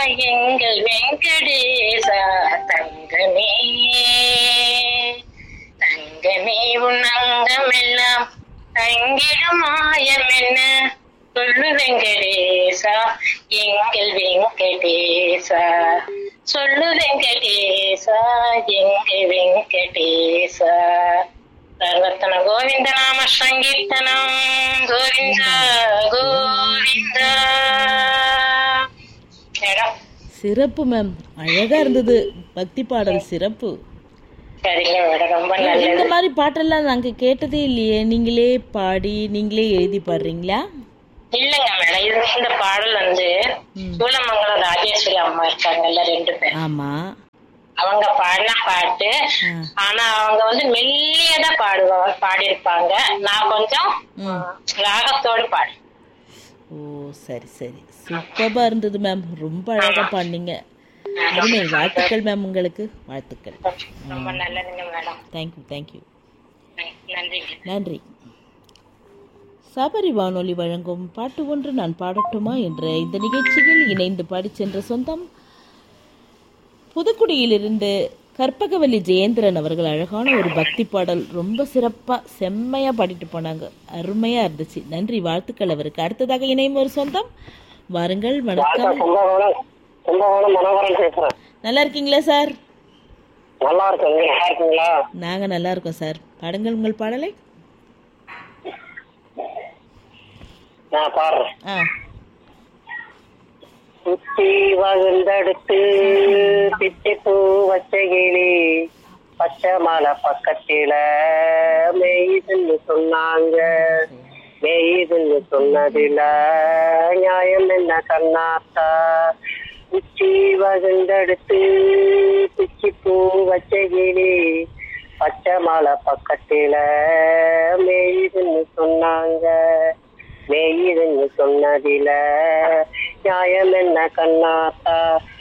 எங்கள் வெங்கடேசா தங்கமே தங்கமே உன் அங்கமெல்லாம் தங்கிடும் மாயம் என்ன சொல்லு வெங்கடேசா எங்கள் வெங்கடேசா சொல்லு வெங்கடேசா எங்கள் வெங்கடேசா சர்வத்தன கோவிந்த நாம சங்கீர்த்தனம் கோவிந்த கோவிந்த மேடம் சிறப்பு மேம் அழகா இருந்தது பக்தி பாடல் சிறப்பு சரிங்க மேடம் ரொம்ப இந்த நல்லது மாதிரி பாட்டெல்லாம் நாங்க கேட்டதே இல்லையே நீங்களே பாடி நீங்களே எழுதி பாடுறீங்களா இல்லங்க மேடம் இது இந்த பாடல் வந்து ம். சூலமங்கலம் ராஜேஸ்வரி அம்மா இருக்காங்கல்ல ரெண்டு பேர் ஆமா அவங்க பாடின பாட்டு ஆ. ஆனா அவங்க வந்து மெல்லியதா பாடுவாங்க பாடியிருப்பாங்க நான் கொஞ்சம் ம். ராகத்தோடு பாடு ஓ சரி சரி சூப்பராக இருந்தது மேம் ரொம்ப அழகா பாடினீங்க அருமை வாழ்த்துக்கள் மேம் உங்களுக்கு வாழ்த்துக்கள் ரொம்ப நல்லதுங்க மேடம் தேங்க்யூ தேங்க்யூ நன்றிங்க நன்றி சபரி வானொலி வழங்கும் பாட்டு ஒன்று நான் பாடட்டுமா என்ற இந்த நிகழ்ச்சியில் இணைந்து பாடிச் சென்ற சொந்தம் புதுக்குடியிலிருந்து கற்பகவல்லி ஜெயேந்திரன் அவர்கள் அழகான ஒரு பக்தி பாடல் ரொம்ப சிறப்பாக செம்மையாக பாடிட்டு போனாங்க அருமையாக இருந்துச்சு நன்றி வாழ்த்துக்கள் அவருக்கு அடுத்ததாக இணையும் ஒரு சொந்தம் வாருங்கள் வணக்கம் கும்பகோணம் கும்பகோணம் மனோகரன் பேசுறேன் நல்லா இருக்கீங்களா சார் நல்லா இருக்கேன் நீங்க நல்லா இருக்கீங்களா நாங்கள் நல்லா இருக்கோம் சார் பாடுங்கள் உங்கள் பாடலை நான் பாடுறேன் ஆ சுத்தி வகுந்தடுத்து பிச்சி பூ வச்ச கிளி பச்சை மலை பக்கத்தில மெய்துன்னு சொன்னாங்க மெய்துன்னு சொன்னதில நியாயம் என்ன கண்ணாத்தா உச்சி வகுந்தடுத்து பிச்சி பூ வச்ச கிளி பச்சை மலை பக்கத்தில மெய்துன்னு சொன்னாங்க மெய்துன்னு சொன்னதில நியாயம் என்ன கண்ணாத்தா